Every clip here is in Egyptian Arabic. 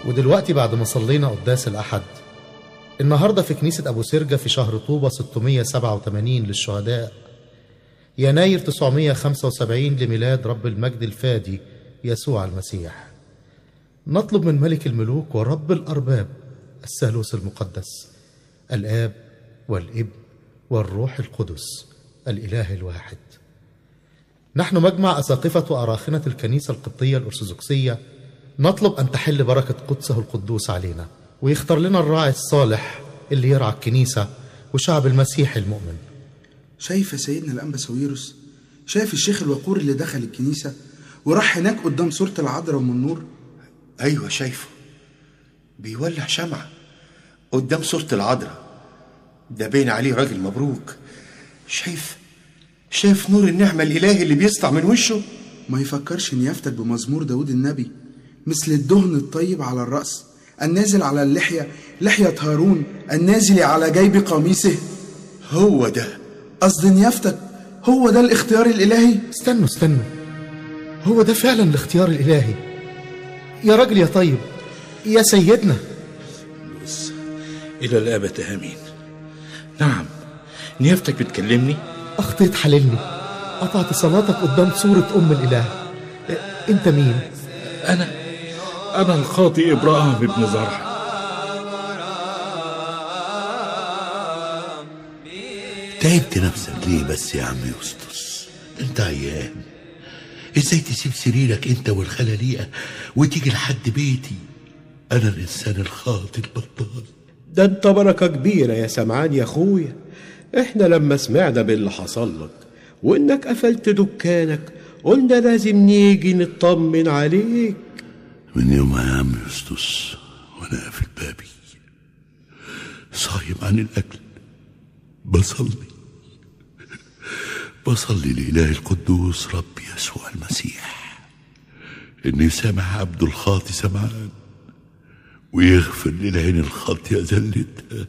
ودلوقتي بعد ما صلينا قداس الأحد النهاردة في كنيسة أبو سرجة في شهر طوبة 687 للشهداء يناير 975 لميلاد رب المجد الفادي يسوع المسيح نطلب من ملك الملوك ورب الأرباب الثالوث المقدس الآب والابن والروح القدس الإله الواحد نحن مجمع أساقفة وأراخنة الكنيسة القبطية الأرثوذكسية نطلب أن تحل بركة قدسه القدوس علينا ويختار لنا الراعي الصالح اللي يرعى الكنيسة وشعب المسيح المؤمن شايف يا سيدنا الأنبا ساويرس شايف الشيخ الوقور اللي دخل الكنيسة وراح هناك قدام صورة العذراء أم النور ايوه شايفه بيولع شمعة قدام صورة العذراء ده باين عليه راجل مبروك شايف شايف نور النعمة الإلهي اللي بيسطع من وشه ما يفكرش نيافتك بمزمور داود النبي مثل الدهن الطيب على الرأس النازل على اللحية لحية هارون النازل على جيب قميصه هو ده قصد نيافتك هو ده الاختيار الإلهي استنوا استنوا هو ده فعلا الاختيار الإلهي يا راجل يا طيب يا سيدنا إلى الأبد آمين نعم نيافتك بتكلمني أخطيت حللني قطعت صلاتك قدام صورة أم الإله إيه، أنت مين؟ أنا أنا الخاطئ إبراهيم بن زرع تعبت نفسك ليه بس يا عم يسطس انت عيان ازاي تسيب سريرك انت والخلاليقة وتيجي لحد بيتي انا الانسان الخاطئ البطال ده انت بركة كبيرة يا سمعان يا اخويا احنا لما سمعنا باللي حصل لك وانك قفلت دكانك قلنا لازم نيجي نطمن عليك من يومها يا عم يسطس وانا قافل بابي صايم عن الاكل بصلي بصلي لإله القدوس رب يسوع المسيح إنه يسامح عبده الخاطي سمعان ويغفر للعين الخاطية ذلتها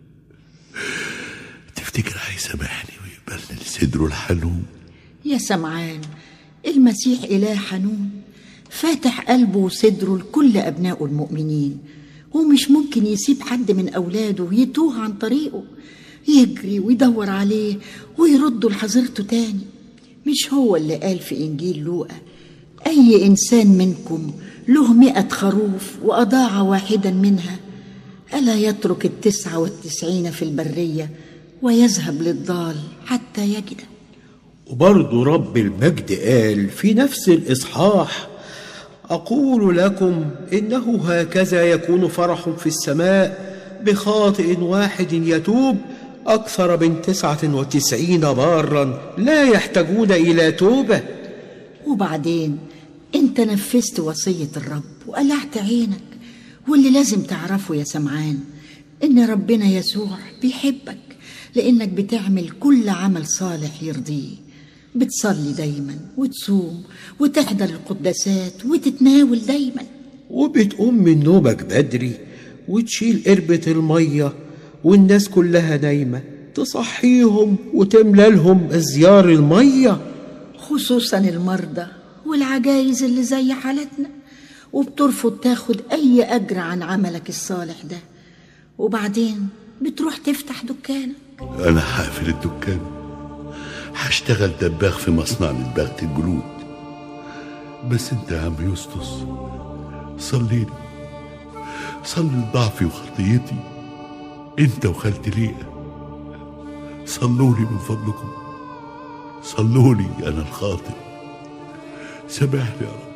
تفتكر هيسامحني ويقبلني لصدره الحنون يا سمعان المسيح إله حنون فاتح قلبه وصدره لكل أبنائه المؤمنين ومش ممكن يسيب حد من أولاده يتوه عن طريقه يجري ويدور عليه ويرده لحظيرته تاني مش هو اللي قال في إنجيل لوقا أي إنسان منكم له مئة خروف وأضاع واحدا منها ألا يترك التسعة والتسعين في البرية ويذهب للضال حتى يجده وبرضه رب المجد قال في نفس الإصحاح أقول لكم إنه هكذا يكون فرح في السماء بخاطئ واحد يتوب أكثر من تسعة وتسعين بارا لا يحتاجون إلى توبة وبعدين انت نفذت وصية الرب وقلعت عينك واللي لازم تعرفه يا سمعان ان ربنا يسوع بيحبك لانك بتعمل كل عمل صالح يرضيه بتصلي دايما وتصوم وتحضر القداسات وتتناول دايما وبتقوم من نومك بدري وتشيل قربة المية والناس كلها نايمة تصحيهم وتملى لهم أزيار المية خصوصا المرضى والعجايز اللي زي حالتنا وبترفض تاخد أي أجر عن عملك الصالح ده وبعدين بتروح تفتح دكانك أنا هقفل الدكان هشتغل دباغ في مصنع لدباغة الجلود بس أنت يا عم يسطس صليلي صلي لضعفي وخطيتي أنت وخالتي ليا صلوا لي من فضلكم صلوا لي أنا الخاطئ سامحني يا رب